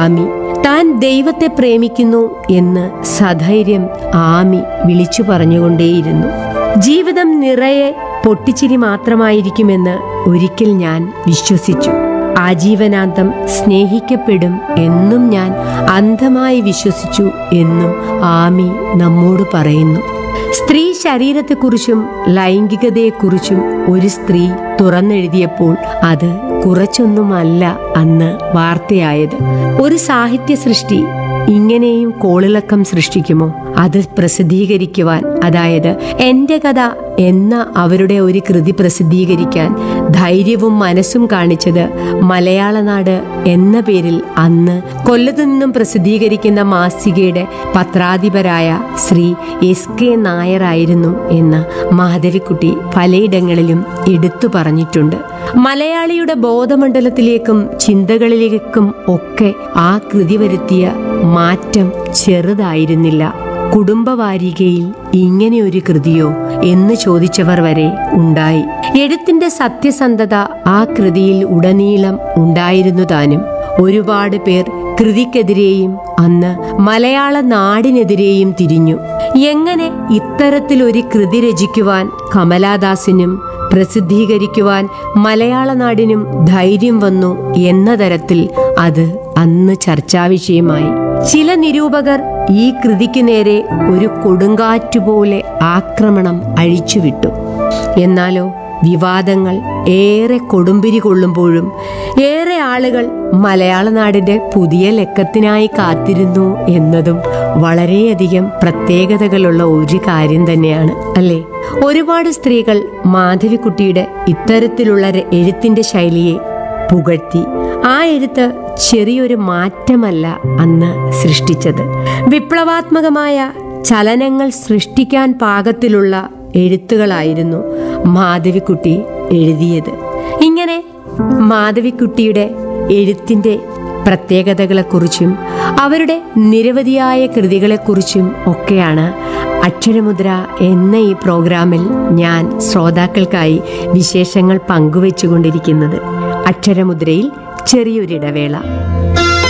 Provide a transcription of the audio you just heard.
ആമി താൻ ദൈവത്തെ പ്രേമിക്കുന്നു എന്ന് സധൈര്യം ആമി വിളിച്ചു പറഞ്ഞുകൊണ്ടേയിരുന്നു ജീവിതം നിറയെ പൊട്ടിച്ചിരി മാത്രമായിരിക്കുമെന്ന് ഒരിക്കൽ ഞാൻ വിശ്വസിച്ചു ആജീവനാന്തം സ്നേഹിക്കപ്പെടും എന്നും ഞാൻ അന്ധമായി വിശ്വസിച്ചു എന്നും ആമി നമ്മോട് പറയുന്നു സ്ത്രീ ശരീരത്തെക്കുറിച്ചും ലൈംഗികതയെക്കുറിച്ചും ഒരു സ്ത്രീ തുറന്നെഴുതിയപ്പോൾ അത് കുറച്ചൊന്നുമല്ല അന്ന് വാർത്തയായത് ഒരു സാഹിത്യ സൃഷ്ടി ഇങ്ങനെയും കോളിളക്കം സൃഷ്ടിക്കുമോ അത് പ്രസിദ്ധീകരിക്കുവാൻ അതായത് എന്റെ കഥ എന്ന അവരുടെ ഒരു കൃതി പ്രസിദ്ധീകരിക്കാൻ ധൈര്യവും മനസ്സും കാണിച്ചത് മലയാളനാട് എന്ന പേരിൽ അന്ന് കൊല്ലത്തു നിന്നും പ്രസിദ്ധീകരിക്കുന്ന മാസികയുടെ പത്രാധിപരായ ശ്രീ എസ് കെ നായരായിരുന്നു എന്ന് മാധവിക്കുട്ടി പലയിടങ്ങളിലും എടുത്തു പറഞ്ഞിട്ടുണ്ട് മലയാളിയുടെ ബോധമണ്ഡലത്തിലേക്കും ചിന്തകളിലേക്കും ഒക്കെ ആ കൃതി വരുത്തിയ മാറ്റം ചെറുതായിരുന്നില്ല കുടുംബവാരികയിൽ ഇങ്ങനെയൊരു കൃതിയോ എന്ന് ചോദിച്ചവർ വരെ ഉണ്ടായി എഴുത്തിന്റെ സത്യസന്ധത ആ കൃതിയിൽ ഉടനീളം ഉണ്ടായിരുന്നു താനും ഒരുപാട് പേർ കൃതിക്കെതിരെയും അന്ന് മലയാള നാടിനെതിരെയും തിരിഞ്ഞു എങ്ങനെ ഇത്തരത്തിലൊരു കൃതി രചിക്കുവാൻ കമലാദാസിനും പ്രസിദ്ധീകരിക്കുവാൻ മലയാള നാടിനും ധൈര്യം വന്നു എന്ന തരത്തിൽ അത് അന്ന് ചർച്ചാവിഷയമായി ചില നിരൂപകർ ഈ കൃതിക്ക് നേരെ ഒരു കൊടുങ്കാറ്റുപോലെ ആക്രമണം അഴിച്ചുവിട്ടു എന്നാലോ വിവാദങ്ങൾ ഏറെ കൊടുമ്പിരി കൊള്ളുമ്പോഴും ഏറെ ആളുകൾ മലയാള നാടിന്റെ പുതിയ ലക്കത്തിനായി കാത്തിരുന്നു എന്നതും വളരെയധികം പ്രത്യേകതകളുള്ള ഒരു കാര്യം തന്നെയാണ് അല്ലേ ഒരുപാട് സ്ത്രീകൾ മാധവിക്കുട്ടിയുടെ ഇത്തരത്തിലുള്ള ര- എഴുത്തിന്റെ ശൈലിയെ പുകഴ്ത്തി ആ എഴുത്ത് ചെറിയൊരു മാറ്റമല്ല അന്ന് സൃഷ്ടിച്ചത് വിപ്ലവാത്മകമായ ചലനങ്ങൾ സൃഷ്ടിക്കാൻ പാകത്തിലുള്ള എഴുത്തുകളായിരുന്നു മാധവിക്കുട്ടി എഴുതിയത് ഇങ്ങനെ മാധവിക്കുട്ടിയുടെ എഴുത്തിന്റെ പ്രത്യേകതകളെക്കുറിച്ചും അവരുടെ നിരവധിയായ കൃതികളെക്കുറിച്ചും ഒക്കെയാണ് അക്ഷരമുദ്ര എന്ന ഈ പ്രോഗ്രാമിൽ ഞാൻ ശ്രോതാക്കൾക്കായി വിശേഷങ്ങൾ പങ്കുവച്ചുകൊണ്ടിരിക്കുന്നത് അക്ഷരമുദ്രയിൽ ചെറിയൊരിടവേള